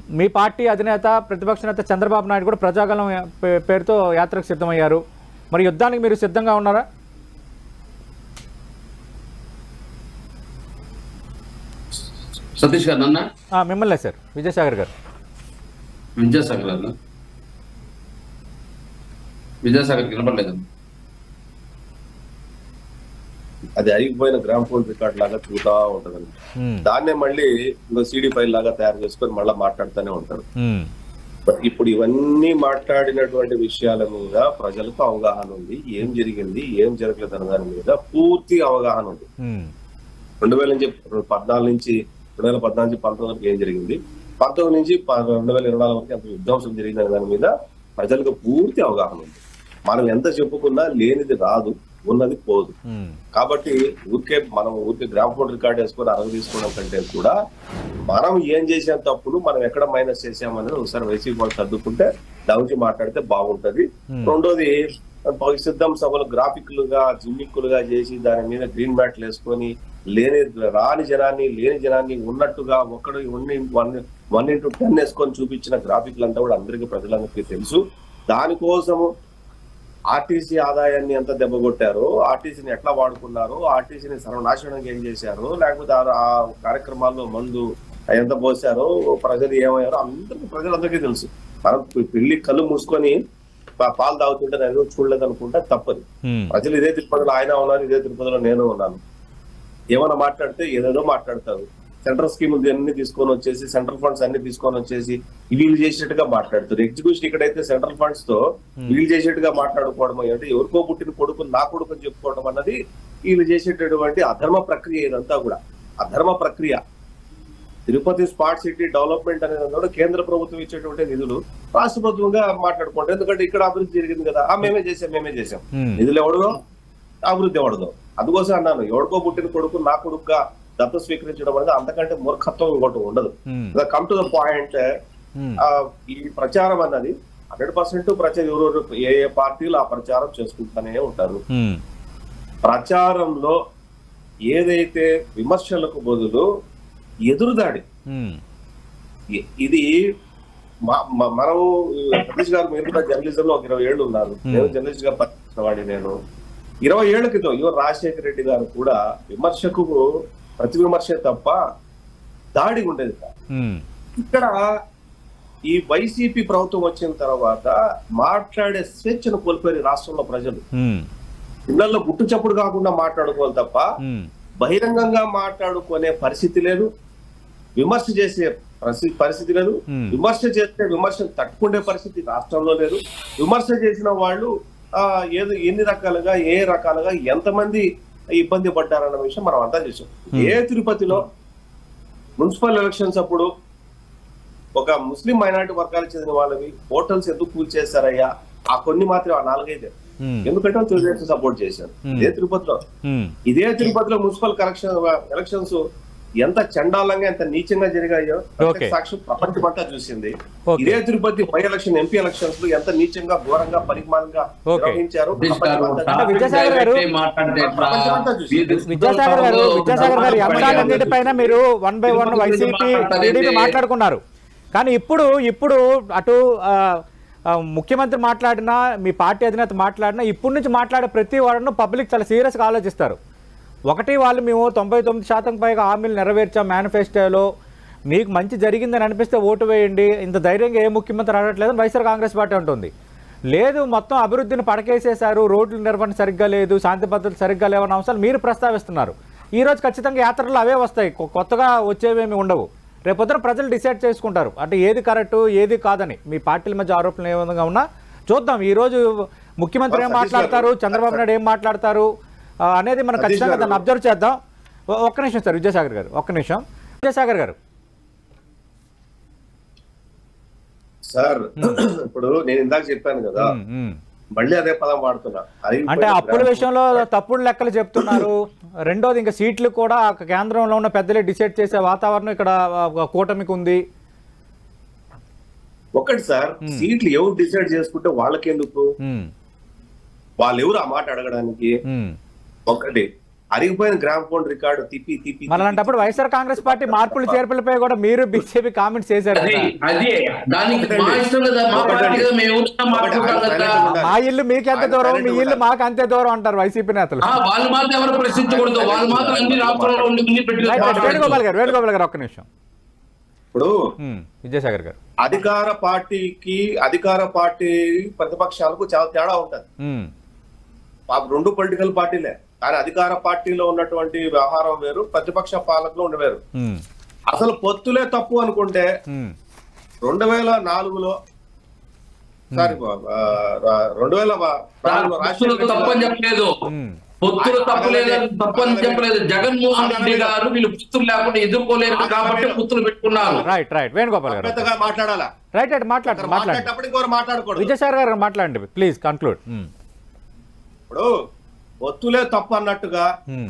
మీ party అధినేత ప్రతిపక్ష నేత చంద్రబాబు నాయుడు కూడా ప్రజాగలం పే- పేరుతో యాత్రకు సిద్ధమయ్యారు మరి యుద్ధానికి మీరు సిద్ధంగా ఉన్నారా సతీష్ గారు నన్న ఆ, మిమ్మల్నే సార్ విజయసాగర్ గారు విద్యాసాగర్ గారు విద్యాసాగర్ వినపడలేదు అది అరిగిపోయిన గ్రామ్ ఫోన్ రికార్డ్ లాగా తిరుగుతా ఉంటది ఉమ్, దాన్నే మళ్ళీ ఇంకో సీడీ ఫైల్ లాగా తయారు చేసుకొని మళ్ళీ మాట్లాడుతూనే ఉంటారు ఉమ్, బట్ ఇప్పుడు ఇవన్నీ మాట్లాడినటువంటి విషయాల మీద ప్రజలకు అవగాహన ఉంది ఏం జరిగింది ఏం జరగలేదు అన్న దాని మీద పూర్తి అవగాహన ఉంది ఉమ్, రెండు వేల నుంచి పద్నాలుగు నుంచి రెండు వేల పద్నాలుగు నుంచి పంతొమ్మిది వరకు ఏం జరిగింది పంతొమ్మిది నుంచి ప- రెండు వేల ఇరవై నాలుగు వరకు ఎంత విధ్వంసం జరిగింది అనే దాని మీద ప్రజలకు పూర్తి అవగాహన ఉంది మనం ఎంత చెప్పుకున్నా లేనిది రాదు ఉన్నది పోదు ఉమ్, కాబట్టి ఊరికే మనం ఊరికే గ్రామ్ ఫోన్ రికార్డ్ వేసుకొని అరగ తీసుకోవడం కంటే కూడా మనం ఏం చేసాం తప్పులు మనం ఎక్కడ మైనస్ చేసామనేది ఒకసారి వైసీపీ వాళ్ళు సర్దుకుంటే దాని మాట్లాడితే బాగుంటది Hmm. రెండోది ప- సిద్ధం సభలు గ్రాఫిక్లుగా జిమ్మిక్కులుగా చేసి దాని మీద గ్రీన్ మ్యాట్లు వేసుకొని లేని రాని జనాన్ని లేని జనాన్ని ఉన్నట్టుగా ఒక్కడు ఉన్ని వన్ వన్ ఇంటూ టెన్ వేసుకొని చూపించిన గ్రాఫిక్లు అంతా కూడా అందరికీ ప్రజలందరికీ తెలుసు దానికోసము ఆర్టీసీ ఆదాయాన్ని ఎంత దెబ్బకొట్టారో ఆర్టీసీని ఎట్లా వాడుకున్నారో ఆర్టీసీని సర్వనాశనం ఏం చేశారో లేకపోతే ఆ- ఆ కార్యక్రమాల్లో మందు ఎంత పోసారో ప్రజలు ఏమయ్యారో అందరికీ ప్రజలందరికీ తెలుసు మనం పె- పెళ్లి కళ్ళు మూసుకొని పా- పాలు తాగుతుంటే నేను చూడలేదు అనుకుంటే తప్పది ఉమ్, ప్రజలు ఇదే తిరుపతిలో ఆయన ఉన్నారు ఇదే తిరుపతిలో నేను ఉన్నాను ఏమైనా మాట్లాడితే ఏదేదో మాట్లాడతారు సెంట్రల్ స్కీమ్ అన్ని తీసుకొని వచ్చేసి సెంట్రల్ ఫండ్స్ అన్ని తీసుకొని వచ్చేసి వీళ్ళు చేసేట్టుగా మాట్లాడుతారు ఎగ్జిక్యూషన్ ఇక్కడైతే సెంట్రల్ ఫండ్స్ తో వీళ్ళు చేసేట్టుగా మాట్లాడుకోవడం అంటే ఎవరికో పుట్టిన కొడుకు నా కొడుకు అని చెప్పుకోవడం అన్నది వీళ్ళు చేసేటటువంటి అధర్మ ప్రక్రియ ఇదంతా కూడా అధర్మ ప్రక్రియ తిరుపతి స్మార్ట్ సిటీ డెవలప్మెంట్ అనేది కూడా కేంద్ర ప్రభుత్వం ఇచ్చేటువంటి నిధులు రాష్ట్ర ప్రభుత్వంగా మాట్లాడుకుంటారు ఎందుకంటే ఇక్కడ అభివృద్ధి జరిగింది కదా ఆ మేమే చేసాం మేమే చేసాం ఉమ్, నిధులు ఎవడదో అభివృద్ధి ఎవడదో అందుకోసం అన్నాను ఎవడికో పుట్టిన కొడుకు నా కొడుకుగా దత్త స్వీకరించడం అనేది అంతకంటే మూర్ఖత్వం ఇంకోటి ఉండదు um, come to the point um, ఈ ప్రచారం అన్నది హండ్రెడ్ పర్సెంట్ ప్రచారం ఎవరెవరు ఏ ఏ పార్టీలు ఆ ప్రచారం చేసుకుంటూనే ఉంటారు ఉమ్, ప్రచారంలో ఏదైతే విమర్శలకు బదులు ఎదురుదాడి ఉమ్, ఇ- ఇది మా- మ- మనం సతీష్ గారు మీరు కూడా జర్నలిజం లో ఒక ఇరవై ఏళ్ళు ఉన్నారు నేను జర్నలిస్ట్ గా పనిచేసిన వాడి నేను ఇరవై ఏళ్ల క్రితం యువ రాజశేఖర రెడ్డి గారు కూడా విమర్శకు ప్రతి విమర్శే తప్ప దాడి ఉండేది కాదు ఉమ్, ఇక్కడ ఈ వైసీపీ ప్రభుత్వం వచ్చిన తర్వాత మాట్లాడే స్వేచ్ఛను కోల్పోయారు ఈ రాష్ట్రంలో ప్రజలు ఉమ్, ఇళ్లలో గుట్టు చప్పుడు కాకుండా మాట్లాడుకోవాలి తప్ప ఉమ్, బహిరంగంగా మాట్లాడుకునే పరిస్థితి లేదు విమర్శ చేసే పరిస్థితి పరిస్థితి లేదు Hmm. విమర్శ చేస్తే విమర్శను తట్టుకునే పరిస్థితి రాష్ట్రంలో లేదు విమర్శ చేసిన వాళ్ళు ఆ ఏదో ఎన్ని రకాలుగా ఏ రకాలుగా ఎంతమంది ఇబ్బంది పడ్డారన్న విషయం మనం అంతా చూసాం ఏ తిరుపతిలో మున్సిపల్ ఎలక్షన్స్ అప్పుడు ఒక ముస్లిం మైనారిటీ వర్గాలకు చెందిన వాళ్ళవి హోటల్స్ ఎందుకు కూల్చేశారయ్యా ఆ కొన్ని మాత్రం ఆ నాలుగైదు ఉమ్, ఎందుకంటే వాళ్ళు తెలుగుదేశం సపోర్ట్ చేశారు Hmm. ఇదే తిరుపతిలో ఉమ్, ఇదే తిరుపతిలో మున్సిపల్ కలెక్షన్ ఎలక్షన్స్ ఎంత చండాలంగా ఎంత నీచంగా జరిగాయో ప్రత్యక్ష Okay. సాక్షి ప్రపంచమంతా చూసింది Okay. ఇదే Tirupati by election MP elections లో ఎంత నీచంగా ఘోరంగా పరిమాణంగా Okay. నిర్వహించారు సతీష్ గారు ప్రపంచమంతా అంటే టాపిక్ విద్యాసాగర్ గారు- డైవర్ట్ అయ్యి మాట్లాడితే ఎట్లా? ప్రపంచమంతా చూసింది. వీధి- విద్యాసాగర్ గారు విద్యాసాగర్ గారు ఈ ధర్మాలు అంశాలన్నిటిపైన మీరు వన్ బై వన్ తిరుపతి గురించి వైసీపీ మాట్లాడతారేంటి? టీడీపీ మాట్లాడుకున్నారు కానీ ఇప్పుడు ఇప్పుడు అటు ఆ, ఆ, ముఖ్యమంత్రి మాట్లాడినా మీ పార్టీ అధినేత మాట్లాడినా ఇప్పటి నుంచి మాట్లాడే ప్రతి వాడను పబ్లిక్ చాలా సీరియస్గా ఆలోచిస్తారు ఒకటి వాళ్ళు మేము తొంభై తొమ్మిది శాతం పైగా హామీలు నెరవేర్చాం మేనిఫెస్టోలో మీకు మంచి జరిగిందని అనిపిస్తే ఓటు వేయండి ఇంత ధైర్యంగా ఏ ముఖ్యమంత్రి అడగట్లేదని వైఎస్ఆర్ కాంగ్రెస్ పార్టీ అంటుంది లేదు మొత్తం అభివృద్ధిని పడకేసేశారు రోడ్ల నిర్వహణ సరిగ్గా లేదు శాంతి భద్రతలు సరిగ్గా లేవన్న అంశాలు మీరు ప్రస్తావిస్తున్నారు ఈ రోజు ఖచ్చితంగా యాత్రలు అవే వస్తాయి కొ- కొత్తగా వచ్చేవేమి ఉండవు రేపొద్దున ప్రజలు డిసైడ్ చేసుకుంటారు అంటే ఏది కరెక్ట్ ఏది కాదని మీ పార్టీల మధ్య ఆరోపణలు ఏ విధంగా ఉన్నా చూద్దాం ఈ రోజు ముఖ్యమంత్రి ఏం సతీష్ గారు, మాట్లాడతారు చంద్రబాబు నాయుడు ఏం మాట్లాడతారు ఆ, అనేది మనం సతీష్ ఖచ్చితంగా గారు. దాన్ని అబ్జర్వ్ చేద్దాం ఒ- ఒక్క నిమిషం సార్ విద్యాసాగర్ గారు ఒక్క నిమిషం విద్యాసాగర్ గారు సార్ ఇప్పుడు నేను ఇందాక చెప్పాను కదా ఉమ్, ఉమ్. మళ్ళీ అదే పదం వాడుతున్నా అరిగిపోయిన అంటే అప్పుల గ్రామ- విషయంలో తప్పుడు లెక్కలు చెప్తున్నారు రెండోది ఇంకా సీట్లు కూడా ఆ కేంద్రంలో ఉన్న పెద్దలే డిసైడ్ చేసే వాతావరణం ఇక్కడ ఆ, కూటమికి ఉంది ఒకటి సార్ సీట్లు ఎవరు డిసైడ్ చేసుకుంటే వాళ్ళకెందుకు ఉమ్, వాళ్ళు ఎవరు ఆ మాట అడగడానికి ఉమ్, ఒకటి అరిగిపోయిన గ్రామ్ ఫోన్ రికార్డు తిప్పి తిప్పి మరి అలాంటప్పుడు వైఎస్ఆర్ కాంగ్రెస్ పార్టీ మార్పులు చేర్పులపై కూడా మీరు బీజేపీ కామెంట్స్ చేశారు అది కదా అది దానికి మా ఇష్టం కదా మా పార్టీ కదా మేము ఎవరైనా మాట్లాడుకుంటాం కదా మా ఇల్లు మీకు ఎంత దూరం మీ ఇల్లు మాకు అంతే దూరం అంటారు వైసీపీ నేతలు ఆ, వాళ్ళు మాత్రం ఎవరు ప్రశ్నించకూడదు వాళ్ళు మాత్రం అన్ని రాష్ట్రంలో ఉండి అన్ని పెట్టుకుని రైట్, రైట్. వేణుగోపాల్ గారు వేణుగోపాల్ గారు ఒక్క నిమిషం ఇప్పుడు ఉమ్, విద్యాసాగర్ గారు అధికార పార్టీకి అధికార పార్టీ ప్రతిపక్షాలకు చాలా తేడా ఉంటది ఉమ్, పాప రెండు పొలిటికల్ పార్టీలే కానీ అధికార పార్టీలో ఉన్నటువంటి వ్యవహారం వేరు ప్రతిపక్ష పాలకులు ఉండి వేరు ఉమ్, అసలు పొత్తులే తప్పు అనుకుంటే ఉమ్, రెండు వేల నాలుగులో సారీ రెండు వేల నాలుగులో పొత్తులు రాజశేఖర తప్పని రెడ్డి గారు- చెప్పలేదు ఉమ్. పొత్తులు తప్పలేదు తప్పని చెప్పలేదు జగన్మోహన్ రెడ్డి గారు వీళ్ళు పొత్తులు లేకుండా ఎదుర్కోలేరు కాబట్టి పొత్తులు పెట్టుకున్నారు రైట్ రైట్ వేణుగోపాల్ గారు పెద్దగా మాట్లాడాలా రైట్ రైట్ మాట్లాడండి ఒకరు మాట్లాడండి మాట్లాడేటప్పుడు ఇంకొకరు మాట్లాడకూడదు విజయసాగర్ గారు మాట్లాడండి ప్లీజ్ కన్క్లూడ్ ఇప్పుడు పొత్తులే తప్పు అన్నట్టుగా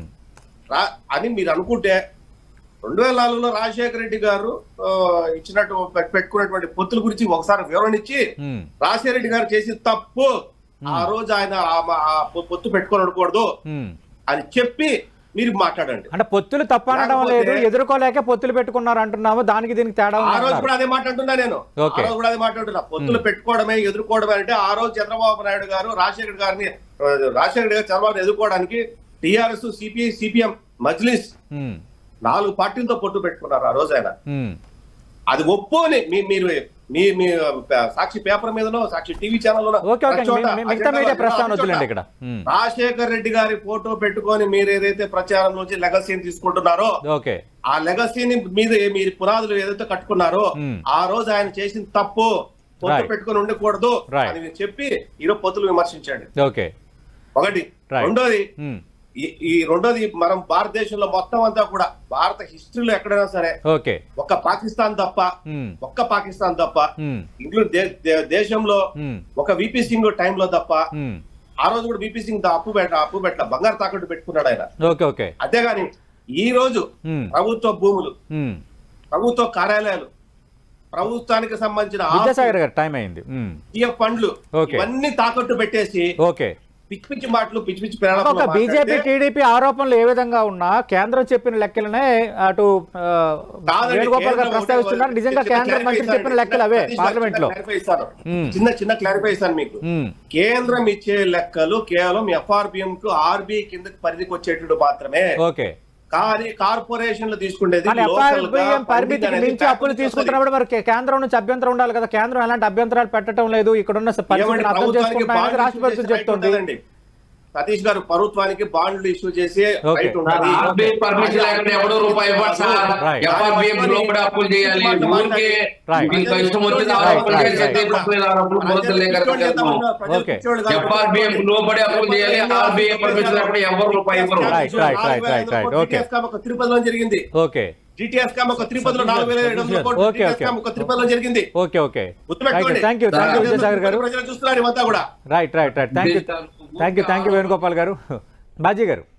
రా- అని మీరు అనుకుంటే రెండు వేల నాలుగులో రాజశేఖర రెడ్డి గారు ఆ, ఇచ్చినట్టు పెట్- పెట్టుకున్నటువంటి పొత్తుల గురించి ఒకసారి వివరణ ఇచ్చి రాజశేఖర రెడ్డి గారు చేసిన తప్పు ఆ రోజు ఆయన ఆ- ఆ- ఆ పొ- పొత్తు పెట్టుకొని ఉండకూడదు అని చెప్పి మీరు మాట్లాడండి అంటే పొత్తులు తప్పు అనడం లేదు లేకపోతే- ఎదుర్కోలేక పొత్తులు పెట్టుకున్నారు అంటున్నాము దానికి దీనికి తేడా ఆ ఉంది రోజు అంటున్నారు. కూడా అదే మాట్లాడుతున్నా నేను ఆ ఓకే. రోజు కూడా అదే మాట్లాడుతున్నా పొత్తులు పెట్టుకోవడమే ఎదుర్కోవడమే అంటే ఆ రోజు చంద్రబాబు నాయుడు గారు రాజశేఖర గారిని ఆ, రాజశేఖర రెడ్డి గారు చంద్రబాబు ఎదుర్కోవడానికి TRS CPI CPM Majlis um, నాలుగు పార్టీలతో పొత్తు పెట్టుకున్నారు ఆ రోజు ఆయన ఉమ్, అది ఒప్పుని మీ మీరు మీ మీ సాక్షి పేపర్ మీదనో Sakshi TV channel okay okay మీ- మీ- మిగతా మీడియా ప్రస్తావన వద్దులేండి ఇక్కడ ఉమ్, రాజశేఖర్ రెడ్డి గారి ఫోటో పెట్టుకొని మీరు ఏదైతే ప్రచారం నుంచి లెగసీని తీసుకుంటున్నారో ఓకే ఆ లెగసీని మీద మీరు పునాదులు ఏదైతే కట్టుకున్నారో Hmm. ఆ రోజు ఆయన చేసిన తప్పు పొత్తు Right. పెట్టుకొని ఉండకూడదు Right. అని మీరు చెప్పి ఈరోజు పొత్తులు విమర్శించండి ఓకే ఒకటి Right. రెండోది ఉమ్, ఈ- ఈ రెండోది మనం భారతదేశంలో మొత్తం అంతా కూడా భారత హిస్టరీలో ఎక్కడైనా సరే ఓకే ఒక్క పాకిస్తాన్ తప్ప ఉమ్, ఒక్క పాకిస్తాన్ తప్ప ఉమ్, ఇంక్లూడ్ దే- దే- దేశంలో ఉమ్, ఒక విపి సింగ్ టైంలో తప్ప ఉమ్, ఆ రోజు కూడా విపి సింగ్ దా- అప్పు పెట్ట అప్పు పెట్ట బంగారు తాకట్టు పెట్టుకున్నాడు ఆయన ఓకే ఓకే అంతేగాని ఈ రోజు ఉమ్, ప్రభుత్వ భూములు ఉమ్. ప్రభుత్వ కార్యాలయాలు ప్రభుత్వానికి సంబంధించిన విద్యాసాగర్ గారు టైం అయింది ఉమ్, ఆస్తియ ఫండ్లు ఓకే. ఇవన్నీ తాకట్టు పెట్టేసి ఓకే పిచ్చి పిచ్చి మాటలు పిచ్చి పిచ్చి ఒక ప్రేరణలు బీజేపీ మాట్లాడితే టీడీపీ ఆరోపణలు ఏ విధంగా ఉన్నా కేంద్రం చెప్పిన లెక్కలనే అటు ఆ, కాదండి, వేణుగోపాల్ గారు కేంద్రం ప్రస్తావిస్తున్నారు ఒకటే నిజంగా చిన్న కేంద్ర మంత్రి clarify చెప్పిన ఇస్తాను. లెక్కలు అవే సతీష్ గారు పార్లమెంట్ లో చిన్న clarify ఇస్తాను. ఉమ్, చిన్న చిన్న క్లారిఫై ఇస్తాను మీకు ఉమ్, కేంద్రం ఇచ్చే లెక్కలు కేవలం ఎఫ్ఆర్బిఎం కు ఆర్బీఐ కింద పరిధికి వచ్చేటట్టు మాత్రమే ఓకే కానీ కార్పొరేషన్లు తీసుకునేది కానీ local గా ఎఫ్ఆర్బిఎం funding పరిమితికి అనేది మించి tax అప్పులు నుంచి తీసుకుంటున్నప్పుడు మరి కే- కేంద్రం నుంచి అభ్యంతరం ఉండాలి కదా కేంద్రం ఎలాంటి అభ్యంతరాలు పెట్టడం లేదు ఇక్కడున్న ఏమండి, పరిస్థితిని అర్థం ప్రభుత్వానికి చేసుకుంటున్నాయని బాండ్లు రాష్ట్ర issue ప్రభుత్వం చేసే right చెప్తోంది ఉంటుందండి. సతీష్ గారు ప్రభుత్వానికి బాండ్లు ఇష్యూ చేసే ఓకే. రైట్ ఉంటుంది ఆర్బీఐ పర్మిషన్ లేకుండా ఎవడో రూపాయి ఇవ్వడు సార్ Right. ఎఫ్ఆర్బిఎం లోపల అప్పులు చేయాలి ఊరికే Right. మీకు ఇష్టం వచ్చిన Right, ఆరోపణలు right, చేసేది right. తప్పలేదు ఆరోపణలు బురదలే కదా ఓకే. ఎఫ్ఆర్బిఎం లోపడే అప్పులు చేయాలి ఆర్బీఐ పర్మిషన్ లేకుండా ఎవరు రూపాయి ఇవ్వరు Right, right, right, right, right. Okay. ఒక తిరుపతిలో జరిగింది ఓకే జిటిఎస్ కామ్ ఒక తిరుపతిలో నాలుగు వేల ఏడు వందల కోట్లు ఓకే, GTS ఓకే. కామ్ ఒక తిరుపతిలో జరిగింది ఓకే ఓకే గుర్తుపెట్టుకోండి thank you thank you Vijayasagar garu ప్రజలు చూస్తున్నారు ఇవంతా కూడా right right right thank you thank you thank you Venugopal garu Baji గారు